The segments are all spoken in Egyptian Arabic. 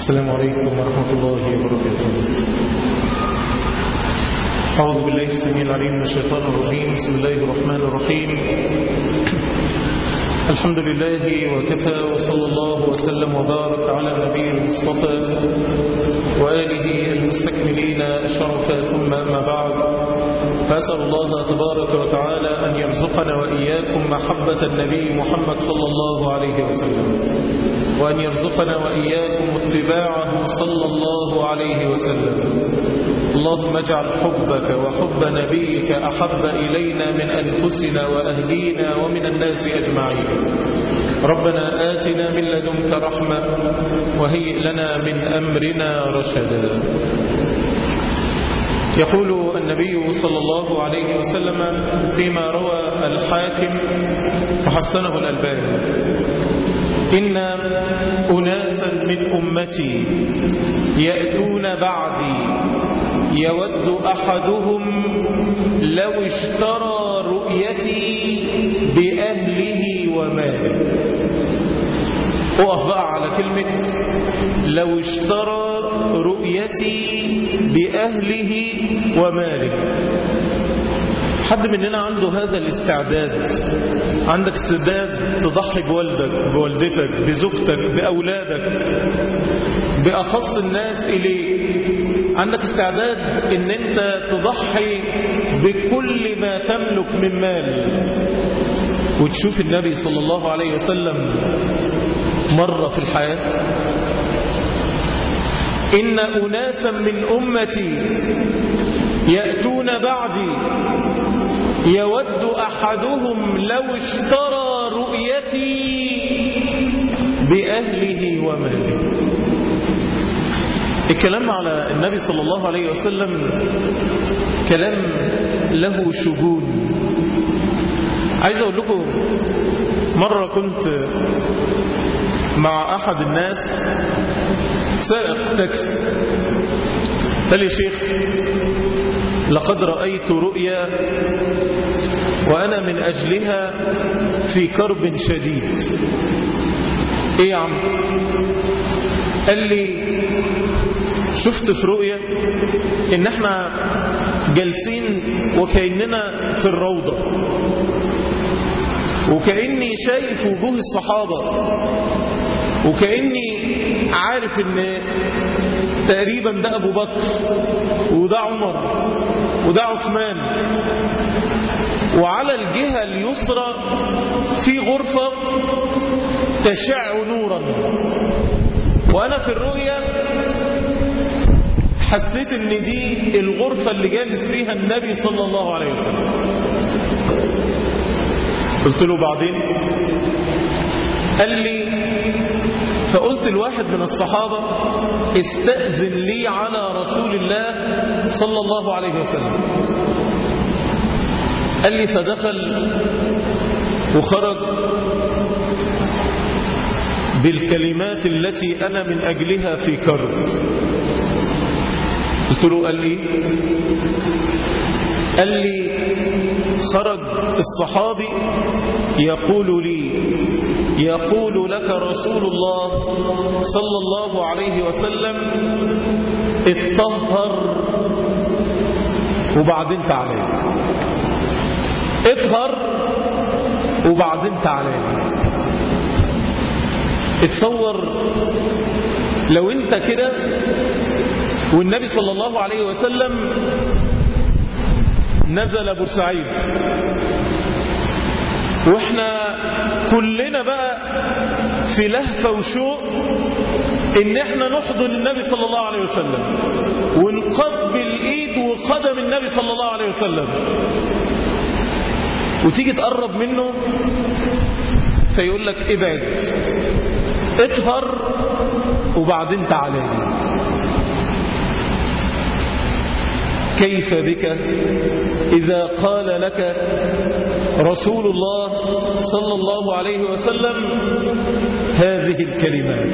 السلام عليكم ورحمة الله وبركاته أعوذ بالله السميع العليم من الشيطان الرجيم بسم الله الرحمن الرحيم الحمد لله وكفى وصلى الله وسلم وبارك على النبي المصطفى وآله المستكملين الشرفا ثم أما بعد فأسأل الله تبارك وتعالى أن يرزقنا وإياكم محبة النبي محمد صلى الله عليه وسلم وأن يرزقنا وإياكم اتباعه صلى الله عليه وسلم اللهم اجعل حبك وحب نبيك أحب إلينا من أنفسنا وأهلينا ومن الناس أجمعين ربنا آتنا من لدنك رحمة وهيئ لنا من أمرنا رشدا يقول النبي صلى الله عليه وسلم فيما روى الحاكم وحسنه الألباني إن أناسا من أمتي يأتون بعدي يود أحدهم لو اشترى رؤيتي بأهله وماله أقف بقى على كلمة لو اشترى رؤيتي بأهله وماله حد مننا عنده هذا الاستعداد عندك استعداد تضحي بوالدك بوالدتك بزوجتك بأولادك بأخص الناس إليك عندك استعداد ان انت تضحي بكل ما تملك من مال وتشوف النبي صلى الله عليه وسلم مرة في الحياة إن أناسا من أمتي يأتون بعدي يود أحدهم لو اشترى رؤيتي بأهله وماله الكلام على النبي صلى الله عليه وسلم كلام له شجون عايز أقول لكم مرة كنت مع أحد الناس سائق تاكسي قال لي شيخ لقد رأيت رؤيا وأنا من أجلها في كرب شديد إيه يا عم قال لي شفت في رؤية ان احنا جالسين وكأننا في الروضة وكأني شايف وجوه الصحابة وكأني عارف ان تقريبا ده ابو بكر وده عمر وده عثمان وعلى الجهة اليسرى في غرفة تشع نورا وانا في الرؤية حسيت ان دي الغرفة اللي جالس فيها النبي صلى الله عليه وسلم قلت له بعدين قال لي فقلت لواحد من الصحابة استأذن لي على رسول الله صلى الله عليه وسلم قال لي فدخل وخرج بالكلمات التي أنا من أجلها في كرب قلت له قال لي قال لي خرج الصحابي يقول لي يقول لك رسول الله صلى الله عليه وسلم اتطهر وبعدين تعالى اطهر وبعدين تعالى اتصور لو انت كده والنبي صلى الله عليه وسلم نزل بورسعيد واحنا كلنا بقى في لهفة وشوق ان احنا نحضن النبي صلى الله عليه وسلم ونقبل ايد وقدم النبي صلى الله عليه وسلم وتيجي تقرب منه فيقول لك ابعد اطهر وبعدين تعالى كيف بك إذا قال لك رسول الله صلى الله عليه وسلم هذه الكلمات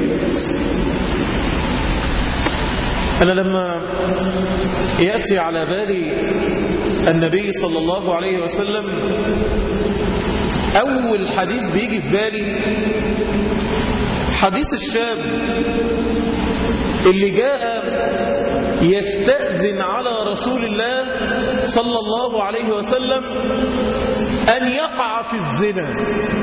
أنا لما يأتي على بالي النبي صلى الله عليه وسلم أول حديث بيجي في بالي حديث الشاب اللي جاء يستأذن على رسول الله صلى الله عليه وسلم أن يقع في الزنا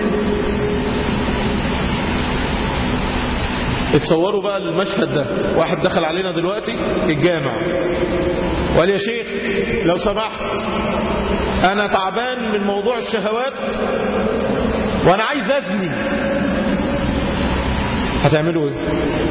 اتصوروا بقى المشهد ده واحد دخل علينا دلوقتي الجامع وقال يا شيخ لو سمحت انا تعبان من موضوع الشهوات وانا عايز ازني هتعملوا ايه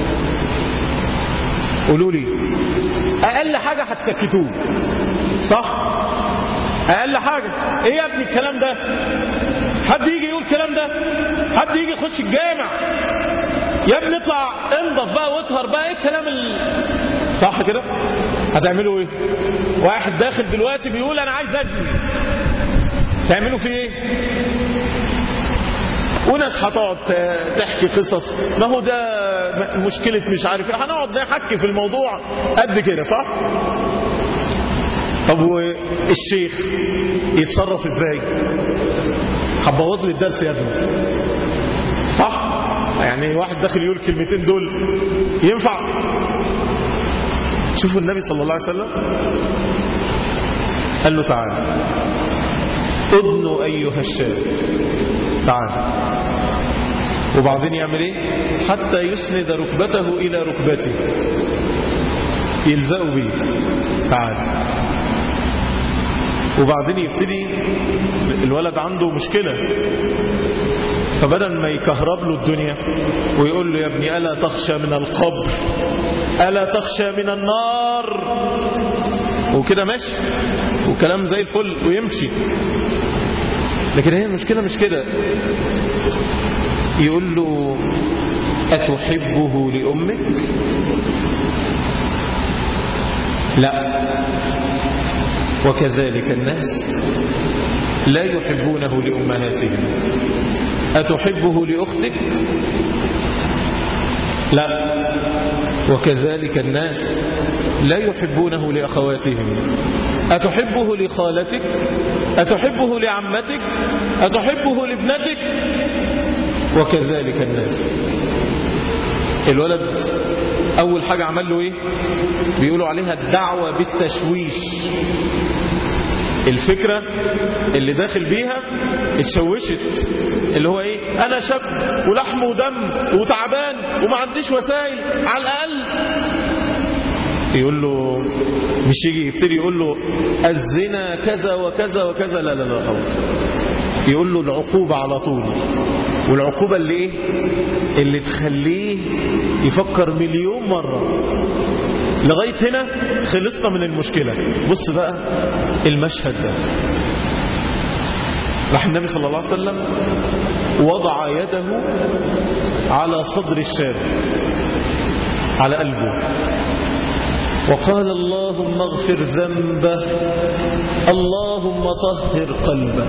قولوا لي اقل حاجة هتسكتوه صح اقل حاجة ايه يا ابني الكلام ده حد يجي يقول الكلام ده حد يجي يخش الجامع يا ابني اطلع انضف بقى واطهر بقى ايه الكلام ال... صح كده هتعملوا ايه واحد داخل دلوقتي بيقول انا عايز ازني تعملوا فيه ايه وناس هتقعد تحكي قصص ما هو ده مشكلة مش عارف ايه هنقعد نحكي في الموضوع قد كده صح طب والشيخ يتصرف ازاي هتبوظ لي الدرس يا ابني صح يعني واحد داخل يقول الكلمتين دول ينفع شوفوا النبي صلى الله عليه وسلم قال له تعالى ادنوا ايها الشاب تعالى وبعدين يعمل ايه حتى يسند ركبته الى ركبته يلزقوا بيه تعالى وبعدين يبتدي الولد عنده مشكلة فبدل ما يكهرب له الدنيا ويقول له يا ابني ألا تخشى من القبر ألا تخشى من النار وكده ماشي وكلام زي الفل ويمشي لكن هي المشكلة مش كده يقول له أتحبه لأمك لا وكذلك الناس لا يحبونه لأمهاتهم أتحبه لأختك لا وكذلك الناس لا يحبونه لأخواتهم أتحبه لخالتك أتحبه لعمتك أتحبه لابنتك وكذلك الناس الولد أول حاجة عمل له إيه بيقولوا عليها الدعوة بالتشويش الفكرة اللي داخل بيها اتشوشت اللي هو ايه انا شاب ولحم ودم وتعبان وما عنديش وسائل على الاقل يقول له مش يجي يبتدي يقول له الزنا كذا وكذا وكذا لا لا لا خلاص يقول له العقوبة على طول والعقوبة اللي ايه اللي تخليه يفكر مليون مرة لغاية هنا خلصنا من المشكلة بص بقى المشهد ده راح النبي صلى الله عليه وسلم وضع يده على صدر الشاب على قلبه وقال اللهم اغفر ذنبه اللهم طهر قلبه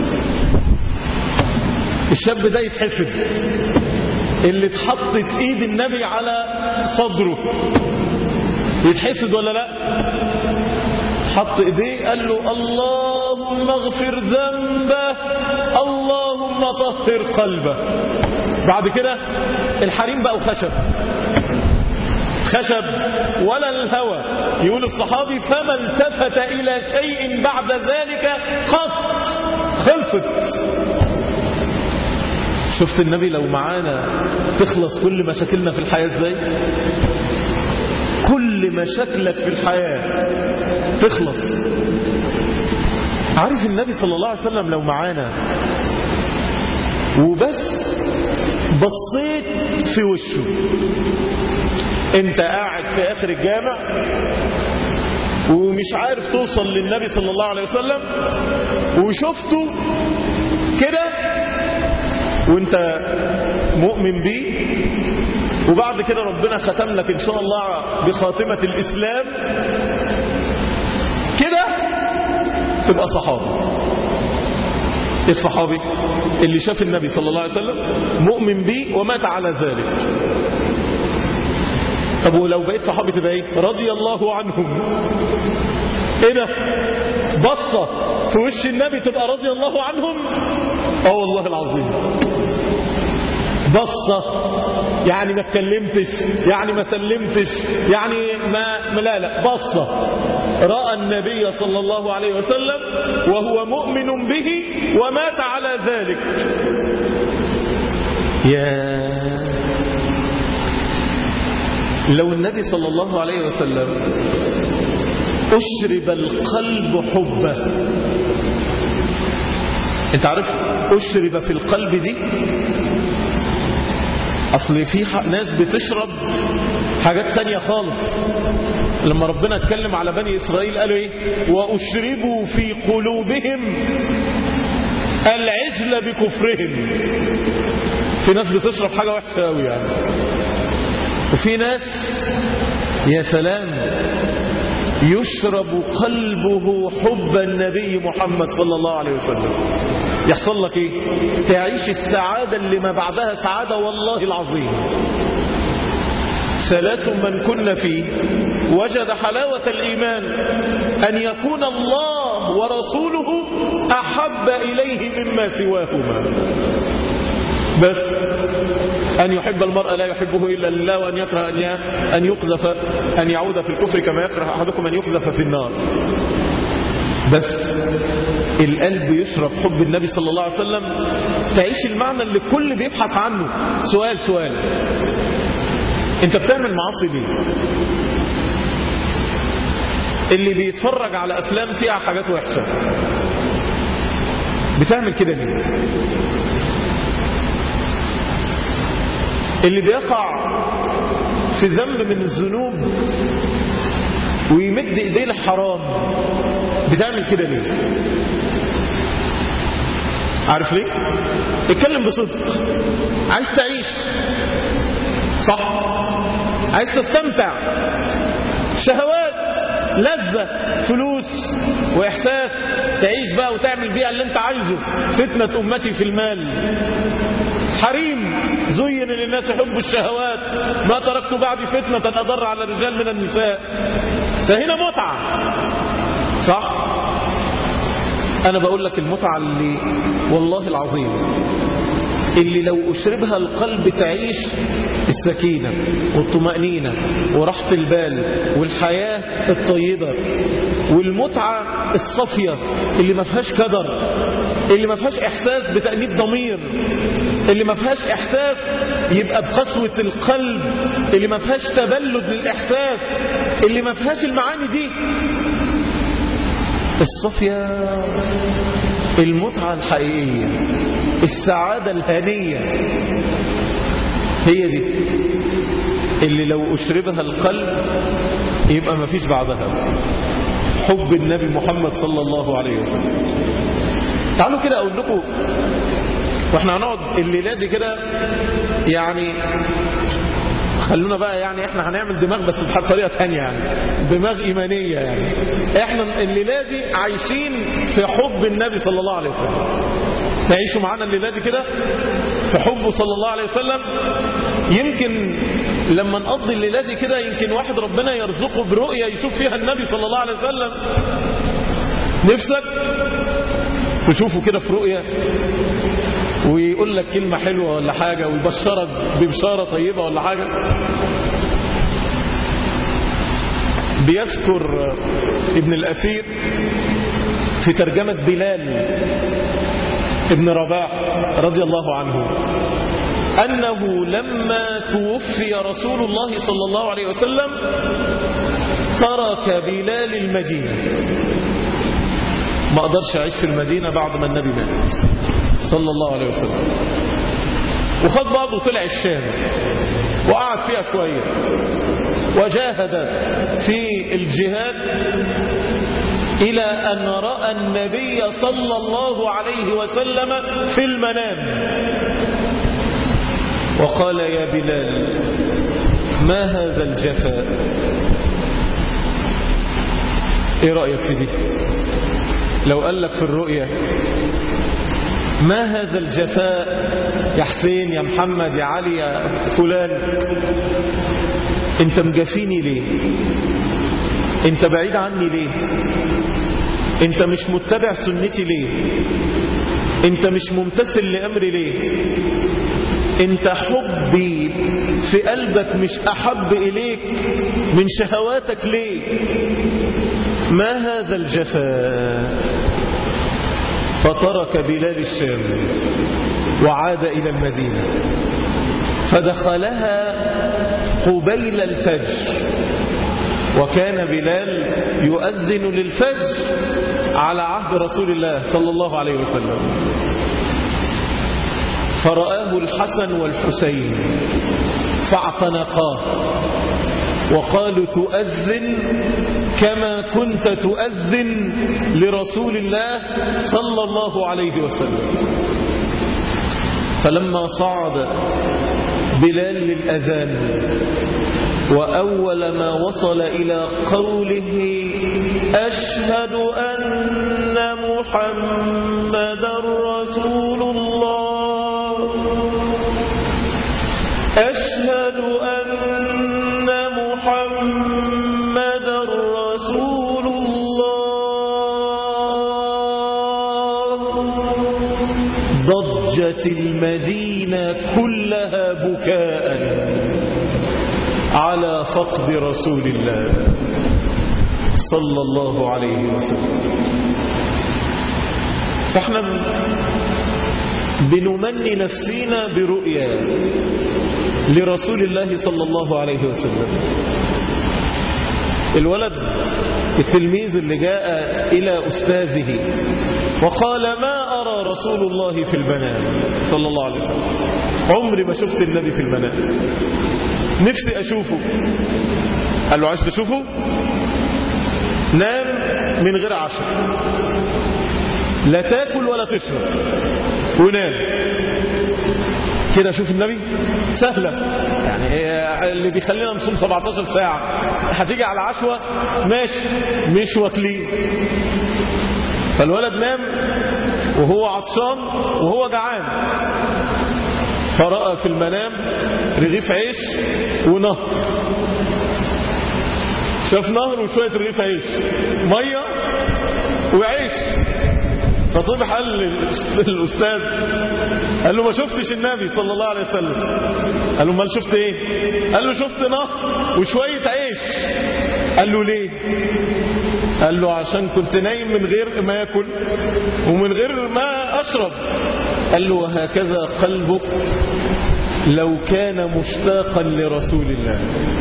الشاب ده يتحسد اللي اتحطت ايد النبي على صدره يتحسد ولا لا حط ايديه قال له اللهم اغفر ذنبه اللهم طهر قلبه بعد كده الحريم بقوا خشب خشب ولا الهوى يقول الصحابي فما التفت إلى شيء بعد ذلك قط خلصت شفت النبي لو معانا تخلص كل مشاكلنا في الحياة ازاي كل مشاكلك في الحياة تخلص عارف النبي صلى الله عليه وسلم لو معانا وبس بصيت في وشه انت قاعد في اخر الجامع ومش عارف توصل للنبي صلى الله عليه وسلم وشفته كده وانت مؤمن بيه وبعد كده ربنا ختم لك ان شاء الله بخاتمة الاسلام كده تبقى صحابي الصحابي اللي شاف النبي صلى الله عليه وسلم مؤمن بيه ومات على ذلك طب ولو بقيت صحابي تبقى ايه رضي الله عنهم ايه ده بصة في وش النبي تبقى رضي الله عنهم اه والله العظيم بصة يعني ما اتكلمتش يعني ما سلمتش يعني ما ما- لا لا بصة رأى النبي صلى الله عليه وسلم وهو مؤمن به ومات على ذلك يا لو النبي صلى الله عليه وسلم أشرب القلب حبه انت عارف أشرب في القلب دي أصل في ح- ناس بتشرب حاجات تانية خالص لما ربنا اتكلم على بني إسرائيل قالوا إيه وأشربوا في قلوبهم العجل بكفرهم في ناس بتشرب حاجة وحشة قوي يعني وفي ناس يا سلام يشرب قلبه حب النبي محمد صلى الله عليه وسلم يحصل لك ايه تعيش السعادة اللي ما بعدها سعادة والله العظيم ثلاث من كن فيه وجد حلاوة الإيمان أن يكون الله ورسوله أحب إليه مما سواهما بس أن يحب المرء لا يحبه إلا لله وأن يكره أن ي- أن يقذف أن يعود في الكفر كما يكره أحدكم أن يقذف في النار بس القلب يشرب حب النبي صلى الله عليه وسلم تعيش المعنى اللي الكل بيبحث عنه سؤال سؤال انت بتعمل معاصي ليه اللي بيتفرج على افلام فيها حاجات وحشه بتعمل كده ليه اللي بيقع في ذنب من الذنوب ويمد ايديه للحرام بتعمل كده ليه عارف ليه اتكلم بصدق عايز تعيش صح عايز تستمتع شهوات لذة فلوس وإحساس تعيش بقى وتعمل بيها اللي انت عايزه فتنة أمتي في المال حريم زين للناس حب الشهوات ما تركت بعدي فتنة أضر على الرجال من النساء فهنا متعة صح أنا بقول لك المتعة اللي والله العظيم اللي لو أشربها القلب تعيش السكينة والطمأنينة وراحة البال والحياة الطيبة والمتعة الصافية اللي ما فيهاش كدر اللي ما فيهاش إحساس بتأنيب ضمير اللي ما فيهاش إحساس يبقى بقسوة القلب اللي ما فيهاش تبلد للإحساس اللي ما فيهاش المعاني دي الصافية المتعة الحقيقية السعادة الهنية هي دي اللي لو أشربها القلب يبقى ما فيش بعدها حب النبي محمد صلى الله عليه وسلم تعالوا كده أقول لكم واحنا هنقعد الليلة دي كده يعني خلونا بقى يعني احنا هنعمل دماغ بس بطريقة تانية يعني دماغ إيمانية يعني احنا الليلة دي عايشين في حب النبي صلى الله عليه وسلم تعيشوا معانا الليلة دي كده في حبه صلى الله عليه وسلم يمكن لما نقضي الليلة دي كده يمكن واحد ربنا يرزقه برؤية يشوف فيها النبي صلى الله عليه وسلم نفسك تشوفه كده في رؤية ويقول لك كلمة حلوة ولا حاجة ويبشرك ببشارة طيبة ولا حاجة بيذكر ابن الأثير في ترجمة بلال ابن رباح رضي الله عنه أنه لما توفي رسول الله صلى الله عليه وسلم ترك بلال المدينة ما أقدرش أعيش في المدينة بعد ما النبي مات صلى الله عليه وسلم وخد بعضه طلع الشام وقعد فيها شوية وجاهد في الجهاد إلى أن رأى النبي صلى الله عليه وسلم في المنام وقال يا بلال ما هذا الجفاء ايه رأيك في دي لو قال لك في الرؤية ما هذا الجفاء يا حسين يا محمد يا علي يا فلان انت مجافيني ليه انت بعيد عني ليه انت مش متبع سنتي ليه انت مش ممتثل لأمري ليه انت حبي في قلبك مش أحب إليك من شهواتك ليه ما هذا الجفاء فترك بلال الشام وعاد إلى المدينة فدخلها قبيل الفجر وكان بلال يؤذن للفجر على عهد رسول الله صلى الله عليه وسلم فرآه الحسن والحسين فاعتنقاه وقالوا تؤذن كما كنت تؤذن لرسول الله صلى الله عليه وسلم فلما صعد بلال للأذان وأول ما وصل إلى قوله أشهد أن محمد رسول الله أشهد أن محمد رسول الله ضجت المدينة كلها بكاء على فقد رسول الله صلى الله عليه وسلم فاحنا بنمني نفسينا برؤيا لرسول الله صلى الله عليه وسلم الولد التلميذ اللي جاء إلى أستاذه وقال ما أرى رسول الله في المنام صلى الله عليه وسلم عمري ما شفت النبي في المنام نفسي أشوفه قال له عايز تشوفه نام من غير عشاء لا تاكل ولا تشرب ونام كده شوف النبي سهلة يعني اللي بيخلينا نصوم 17 ساعة هتيجي على عشوة ماشي مش واكلين فالولد نام وهو عطشان وهو جعان فرأى في المنام رغيف عيش ونهر شاف نهر وشوية رغيف عيش مية وعيش فصبح قال للأستاذ قال له ما شفتش النبي صلى الله عليه وسلم قال له ما شفت ايه قال له شفت نهر وشوية عيش قال له ليه قال له عشان كنت نايم من غير ما ياكل ومن غير ما أشرب قال له وهكذا قلبك لو كان مشتاقا لرسول الله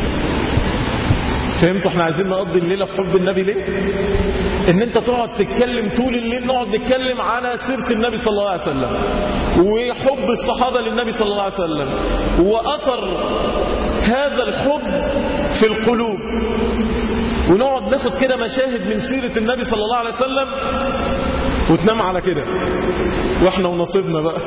فهمتوا احنا عايزين نقضي الليلة في حب النبي ليه ان انت تقعد تتكلم طول الليل نقعد نتكلم على سيرة النبي صلى الله عليه وسلم وحب الصحابة للنبي صلى الله عليه وسلم وأثر هذا الحب في القلوب ونقعد ناخد كده مشاهد من سيرة النبي صلى الله عليه وسلم وتنام على كده واحنا ونصيبنا بقى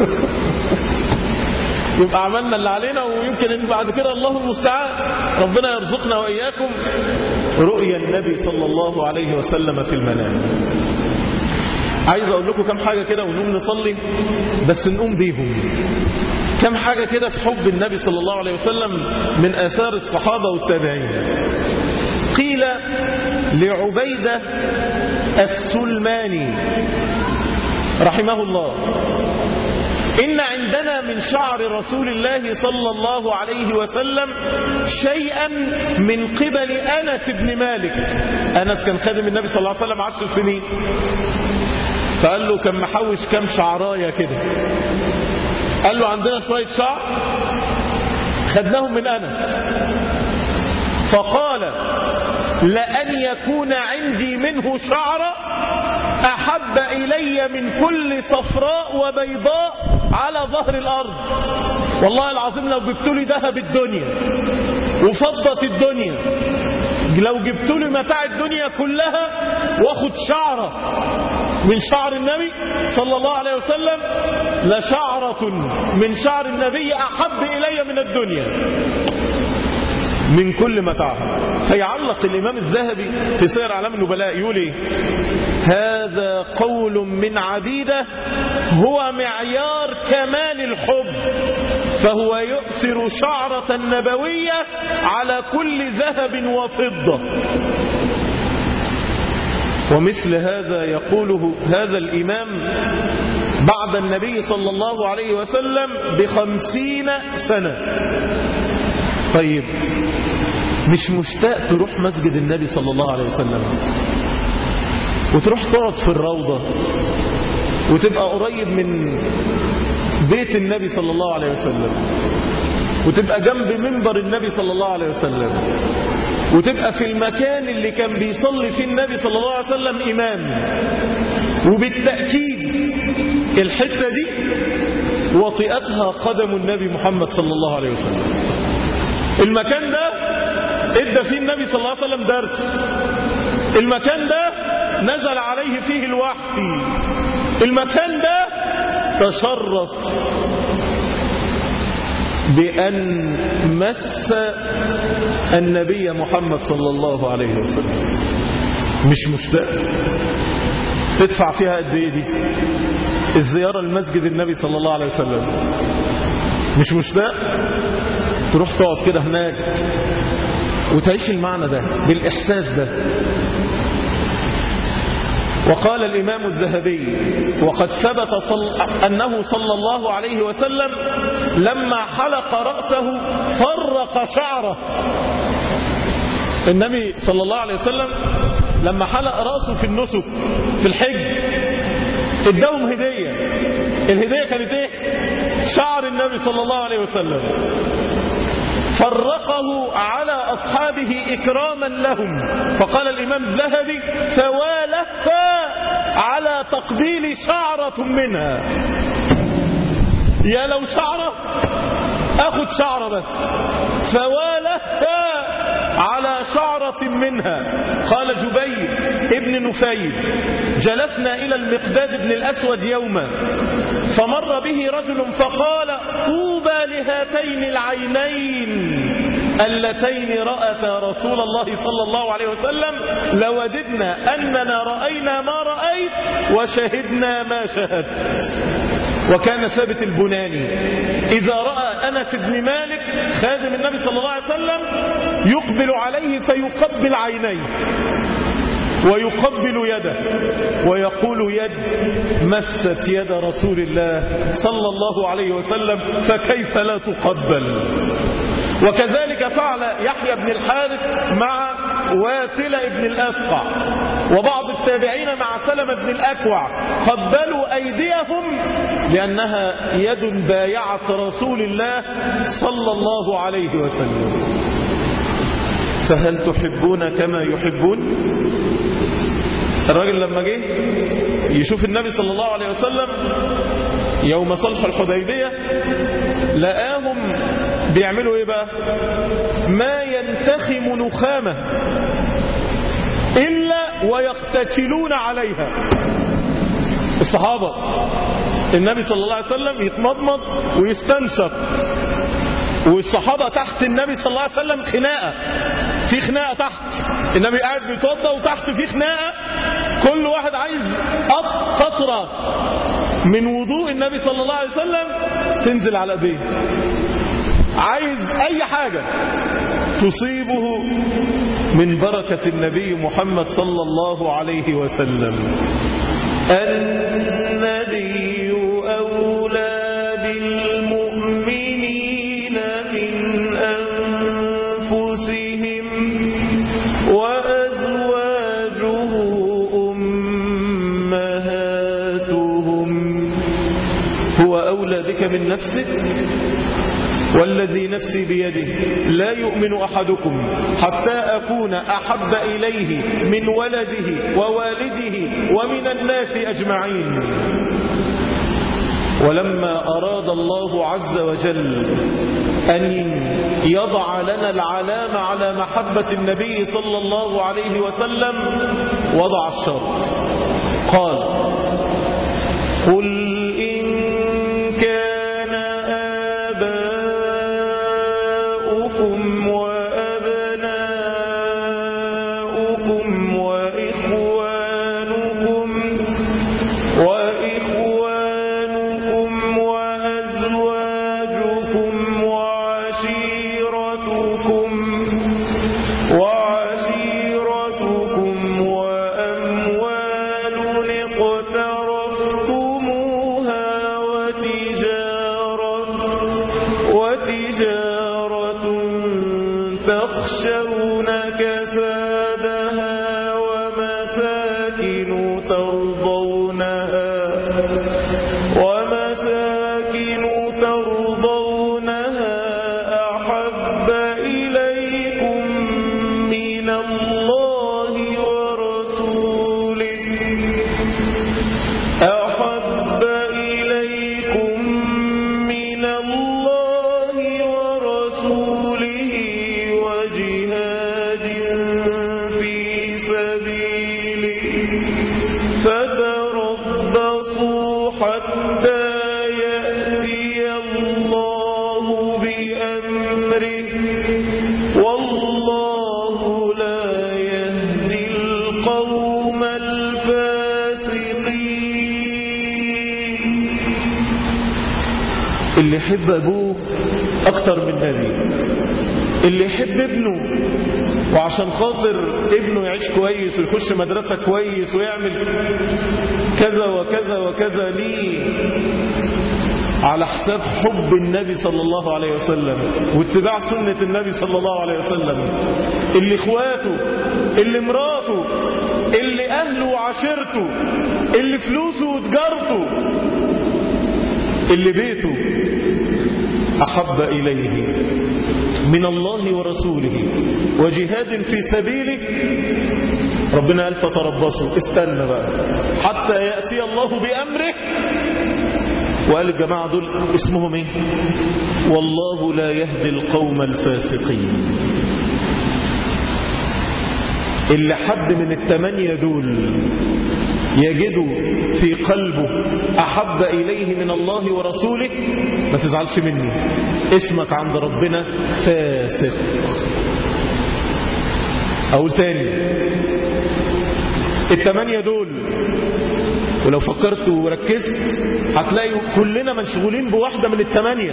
يبقى عملنا اللي علينا ويمكن ان بعد كده الله المستعان ربنا يرزقنا وإياكم رؤيا النبي صلى الله عليه وسلم في المنام عايز اقول لكم كم حاجة كده ونقوم نصلي بس نقوم بيهم كم حاجة كده في حب النبي صلى الله عليه وسلم من آثار الصحابة والتابعين قيل لعبيدة السلماني رحمه الله إن عندنا من شعر رسول الله صلى الله عليه وسلم شيئا من قبل أنس بن مالك أنس كان خادم النبي صلى الله عليه وسلم عشر سنين فقال له كان محوش كام شعراية كده قال له عندنا شوية شعر خدناهم من أنس فقال لأن يكون عندي منه شعرة أحب إلي من كل صفراء وبيضاء على ظهر الأرض والله العظيم لو جبت لي ذهب الدنيا وفضة الدنيا لو جبت لي متاع الدنيا كلها واخد شعرة من شعر النبي صلى الله عليه وسلم لشعرة من شعر النبي أحب إلي من الدنيا من كل متاعها فيعلق الإمام الذهبي في سير أعلام النبلاء يقول إيه هذا قول من عبيده هو معيار كمال الحب فهو يؤثر شعرة نبوية على كل ذهب وفضة ومثل هذا يقوله هذا الإمام بعد النبي صلى الله عليه وسلم بخمسين سنة طيب مش مشتاق تروح مسجد النبي صلى الله عليه وسلم وتروح تقعد في الروضة وتبقى قريب من بيت النبي صلى الله عليه وسلم وتبقى جنب منبر النبي صلى الله عليه وسلم وتبقى في المكان اللي كان بيصلي فيه النبي صلى الله عليه وسلم إمام وبالتأكيد الحتة دي وطئتها قدم النبي محمد صلى الله عليه وسلم المكان ده ادى فيه النبي صلى الله عليه وسلم درس المكان ده نزل عليه فيه الوحي المكان ده تشرف بأن مس النبي محمد صلى الله عليه وسلم مش مشتاق تدفع فيها قد ايه دي الزيارة لمسجد النبي صلى الله عليه وسلم مش مشتاق تروح تقعد كده هناك وتعيش المعنى ده بالإحساس ده وقال الإمام الذهبي وقد ثبت صل... أنه صلى الله عليه وسلم لما حلق رأسه فرق شعره النبي صلى الله عليه وسلم لما حلق رأسه في النسك في الحج اداهم هدية الهدية كانت ايه شعر النبي صلى الله عليه وسلم فرقه على أصحابه إكراما لهم فقال الإمام الذهبي فوالف على تقبيل شعرة منها يا لو شعرة أخذ شعرة بس فوالف على شعرة منها قال جبير ابن نفيل جلسنا إلى المقداد بن الأسود يوما فمر به رجل فقال طوبى لهاتين العينين اللتين رأتا رسول الله صلى الله عليه وسلم لوددنا أننا رأينا ما رأيت وشهدنا ما شهدت وكان ثابت البناني إذا رأى أنس بن مالك خادم النبي صلى الله عليه وسلم يقبل عليه فيقبل عينيه ويقبل يده ويقول يد مست يد رسول الله صلى الله عليه وسلم فكيف لا تقبل وكذلك فعل يحيى بن الحارث مع واثلة بن الأسقع وبعض التابعين مع سلمة بن الأكوع قبلوا أيديهم لأنها يد بايعة رسول الله صلى الله عليه وسلم فهل تحبون كما يحبون الراجل لما جه يشوف النبي صلى الله عليه وسلم يوم صلح الحديبية لقاهم بيعملوا ايه بقى ما ينتخم نخامة إلا ويقتتلون عليها الصحابة النبي صلى الله عليه وسلم يتمضمض ويستنشق والصحابة تحت النبي صلى الله عليه وسلم خناقة في خناقة تحت النبي قاعد بيتوضى وتحت في خناقة كل واحد عايز قطرة من وضوء النبي صلى الله عليه وسلم تنزل على ايديه عايز اي حاجة تصيبه من بركة النبي محمد صلى الله عليه وسلم النبي أولى بالمؤمنين من أنفسهم وأزواجه أمهاتهم هو أولى بك من نفسك والذي نفسي بيده لا يؤمن أحدكم حتى أكون أحب إليه من ولده ووالده ومن الناس أجمعين ولما أراد الله عز وجل أن يضع لنا العلامة على محبة النبي صلى الله عليه وسلم وضع الشرط قال قل إن كان آباؤكم وأبناؤكم وإخوانكم وإخوانكم وأزواجكم وعشيرتكم وعشيرتكم وأموال اقترفتموها وتجارة تخشون كسادها ومساكن ترضونها ومساكن ترضونها أحب إليكم من الله ورسوله أحب إليكم من الله ورسوله وجهاد في سبيله فتربصوا حتى يأتي الله بأمره والله لا يهدي القوم الفاسقين اللي يحب أبوه أكتر من نبي اللي يحب ابنه وعشان خاطر ابنه يعيش كويس ويخش مدرسة كويس ويعمل كذا وكذا وكذا ليه على حساب حب النبي صلى الله عليه وسلم واتباع سنة النبي صلى الله عليه وسلم اللي اخواته اللي مراته اللي اهله وعشيرته اللي فلوسه وتجارته اللي بيته أحب إليه من الله ورسوله وجهاد في سبيله ربنا قال فتربصوا استنى بقى حتى يأتي الله بأمره وقال الجماعة دول اسمهم ايه والله لا يهدي القوم الفاسقين اللي حد من التمانية دول يجد في قلبه أحب إليه من الله ورسوله ما تزعلش مني اسمك عند ربنا فاسق أقول تاني التمانية دول ولو فكرت وركزت هتلاقي كلنا مشغولين بواحدة من التمانية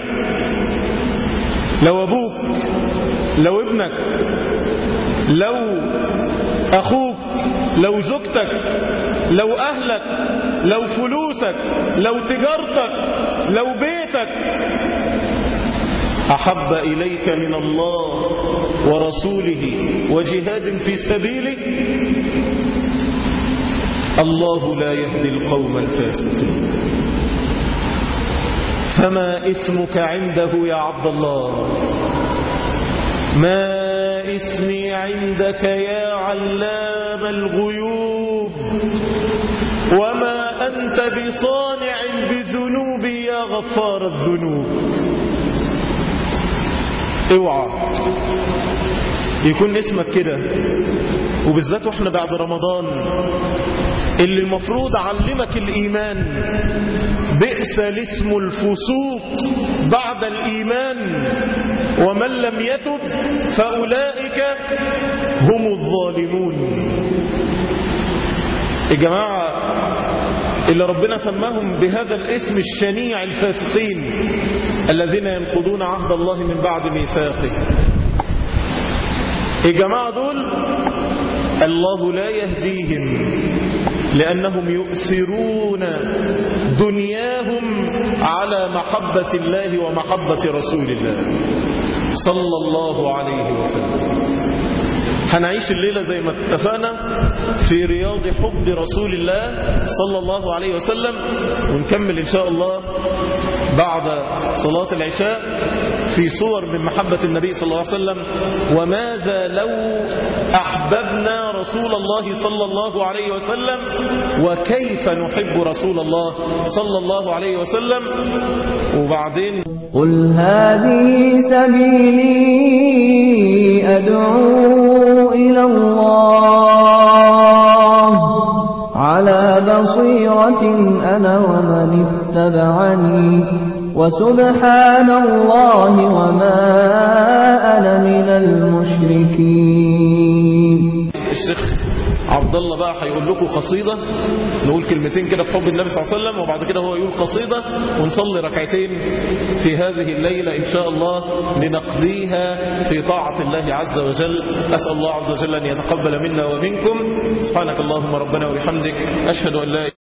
لو أبوك لو ابنك لو أخوك لو زوجتك لو أهلك لو فلوسك لو تجارتك لو بيتك أحب إليك من الله ورسوله وجهاد في سبيله الله لا يهدي القوم الفاسقين فما اسمك عنده يا عبد الله ما اسمي عندك يا علام الغيوب وما أنت بصانع بذنوب يا غفار الذنوب اوعى يكون اسمك كده وبالذات واحنا بعد رمضان اللي المفروض علمك الإيمان بئس الاسم الفسوق بعد الإيمان ومن لم يتب فأولئك هم الظالمون الجماعة اللي ربنا سماهم بهذا الاسم الشنيع الفاسقين الذين ينقضون عهد الله من بعد ميثاقه الجماعة دول الله لا يهديهم لأنهم يؤثرون دنياهم على محبة الله ومحبة رسول الله صلى الله عليه وسلم هنعيش الليلة زي ما اتفقنا في رياض حب رسول الله صلى الله عليه وسلم ونكمل إن شاء الله بعد صلاة العشاء في صور من محبة النبي صلى الله عليه وسلم وماذا لو أحببنا رسول الله صلى الله عليه وسلم وكيف نحب رسول الله صلى الله عليه وسلم وبعدين قل هذه سبيلي أدعو إلى الله على بصيرة أنا ومن اتبعني وسبحان الله وما أنا من المشركين الشيخ عبد الله بقى هيقول لكم قصيدة نقول كلمتين كده في حب النبي صلى الله عليه وسلم وبعد كده هو يقول قصيدة ونصلي ركعتين في هذه الليلة إن شاء الله لنقضيها في طاعة الله عز وجل أسأل الله عز وجل أن يتقبل منا ومنكم سبحانك اللهم ربنا وبحمدك أشهد أن لا